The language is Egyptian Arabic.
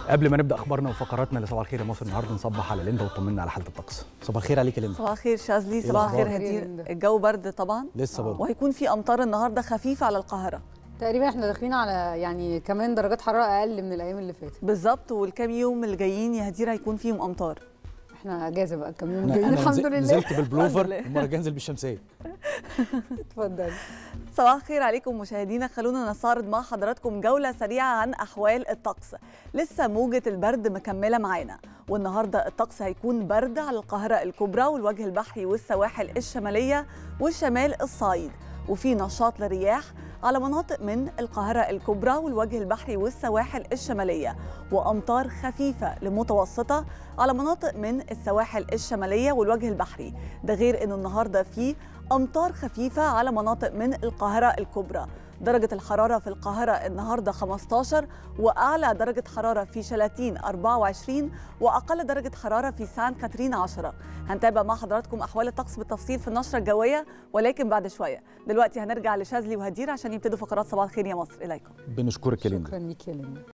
قبل ما نبدا اخبارنا وفقراتنا لصباح الخير يا مصر النهارده نصبح على ليندا وطمنا على حاله الطقس صباح الخير عليك يا ليندا صباح الخير شاذلي إيه صباح الخير الأخبار؟ هدير ليندا. الجو برد طبعا لسه برضه وهيكون في امطار النهارده خفيفه على القاهره تقريبا احنا داخلين على يعني كمان درجات حراره اقل من الايام اللي فاتت بالظبط والكام يوم اللي جايين يا هدير هيكون فيهم امطار احنا اجازه بقى كام يوم أنا- جايين أنا الحمد نزل- لله نزلت بالبلوفر الحمد لله. المره الجايه انزل بالشمسيه اتفضل صباح الخير عليكم مشاهدينا خلونا نستعرض مع حضراتكم جولة سريعة عن أحوال الطقس لسه موجة البرد مكملة معانا والنهاردة الطقس هيكون برد على القاهرة الكبرى والوجه البحري والسواحل الشمالية والشمال الصعيد وفي نشاط للرياح على مناطق من القاهرة الكبرى والوجه البحري والسواحل الشمالية وأمطار خفيفة لمتوسطة على مناطق من السواحل الشمالية والوجه البحري ده غير أنه النهاردة في أمطار خفيفة على مناطق من القاهرة الكبرى درجة الحرارة في القاهرة النهاردة 15 وأعلى درجة حرارة في شلاتين 24 وأقل درجة حرارة في سان كاترين 10 هنتابع مع حضراتكم أحوال الطقس بالتفصيل في النشرة الجوية ولكن بعد شوية دلوقتي هنرجع لشاذلي وهدير عشان يبتدوا فقرات صباح الخير يا مصر إليكم بنشكرك يا ليندا شكرا ليك يا ليندا